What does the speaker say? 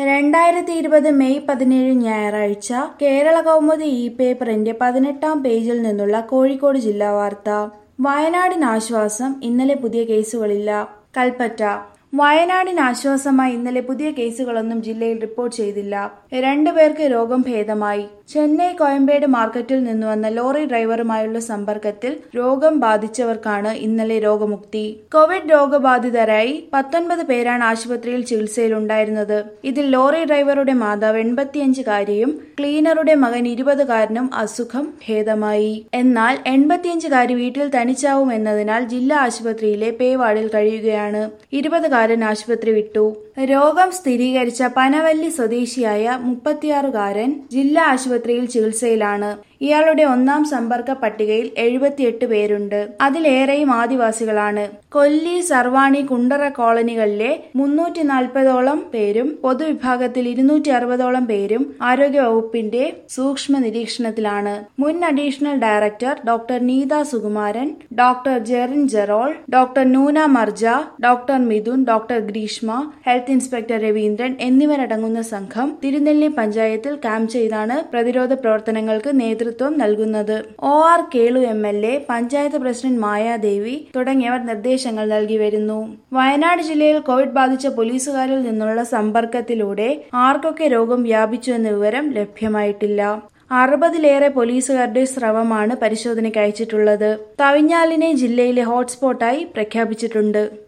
രണ്ടായിരത്തി ഇരുപത് മെയ് പതിനേഴ് ഞായറാഴ്ച കേരള കൗമുദി ഇ പേപ്പറിന്റെ പതിനെട്ടാം പേജിൽ നിന്നുള്ള കോഴിക്കോട് ജില്ലാ വാർത്ത വയനാടിന് ആശ്വാസം ഇന്നലെ പുതിയ കേസുകളില്ല കൽപ്പറ്റ വയനാടിന് ആശ്വാസമായി ഇന്നലെ പുതിയ കേസുകളൊന്നും ജില്ലയിൽ റിപ്പോർട്ട് ചെയ്തില്ല രണ്ടു പേർക്ക് രോഗം ഭേദമായി ചെന്നൈ കോയമ്പേട് മാർക്കറ്റിൽ നിന്ന് വന്ന ലോറി ഡ്രൈവറുമായുള്ള സമ്പർക്കത്തിൽ രോഗം ബാധിച്ചവർക്കാണ് ഇന്നലെ രോഗമുക്തി കോവിഡ് രോഗബാധിതരായി പത്തൊൻപത് പേരാണ് ആശുപത്രിയിൽ ചികിത്സയിലുണ്ടായിരുന്നത് ഇതിൽ ലോറി ഡ്രൈവറുടെ മാതാവ് എൺപത്തിയഞ്ചുകാരിയും ക്ലീനറുടെ മകൻ ഇരുപതുകാരനും അസുഖം ഭേദമായി എന്നാൽ എൺപത്തിയഞ്ചുകാരി വീട്ടിൽ തനിച്ചാവും എന്നതിനാൽ ജില്ലാ ആശുപത്രിയിലെ പേ വാർഡിൽ കഴിയുകയാണ് ഇരുപതുകാരൻ ആശുപത്രി വിട്ടു രോഗം സ്ഥിരീകരിച്ച പനവല്ലി സ്വദേശിയായ മുപ്പത്തിയാറുകാരൻ ജില്ലാ ആശുപത്രിയിൽ ചികിത്സയിലാണ് ഇയാളുടെ ഒന്നാം സമ്പർക്ക പട്ടികയിൽ എഴുപത്തിയെട്ട് പേരുണ്ട് അതിലേറെയും ആദിവാസികളാണ് കൊല്ലി സർവാണി കുണ്ടറ കോളനികളിലെ മുന്നൂറ്റി നാൽപ്പതോളം പേരും പൊതുവിഭാഗത്തിൽ ഇരുന്നൂറ്റി അറുപതോളം പേരും ആരോഗ്യവകുപ്പിന്റെ സൂക്ഷ്മ നിരീക്ഷണത്തിലാണ് മുൻ additional director doctor Neetha Sukumaran doctor Jerin Jerol doctor Noona Marja doctor Mithun doctor Greeshma health inspector Raveendran എന്നിവരടങ്ങുന്ന സംഘം തിരുനെല്ലി പഞ്ചായത്തിൽ ക്യാമ്പ് ചെയ്താണ് പ്രതിരോധ പ്രവർത്തനങ്ങൾക്ക് നേതൃത്വം നൽകുന്നത് O R Kelu M L A panchayat president Mayadevi തുടങ്ങിയവർ നിർദ്ദേശങ്ങൾ നൽകി വരുന്നു വയനാട് ജില്ലയിൽ കോവിഡ് ബാധിച്ച പോലീസുകാരിൽ നിന്നുള്ള സമ്പർക്കത്തിലൂടെ ആർക്കൊക്കെ രോഗം വ്യാപിച്ചു എന്ന വിവരം ലഭ്യമായിട്ടില്ല അറുപതിലേറെ പോലീസുകാരുടെ സ്രവമാണ് പരിശോധനയ്ക്ക് അയച്ചിട്ടുള്ളത് തവിഞ്ഞാലിനെ ജില്ലയിലെ ഹോട്ട്സ്പോട്ടായി പ്രഖ്യാപിച്ചിട്ടുണ്ട്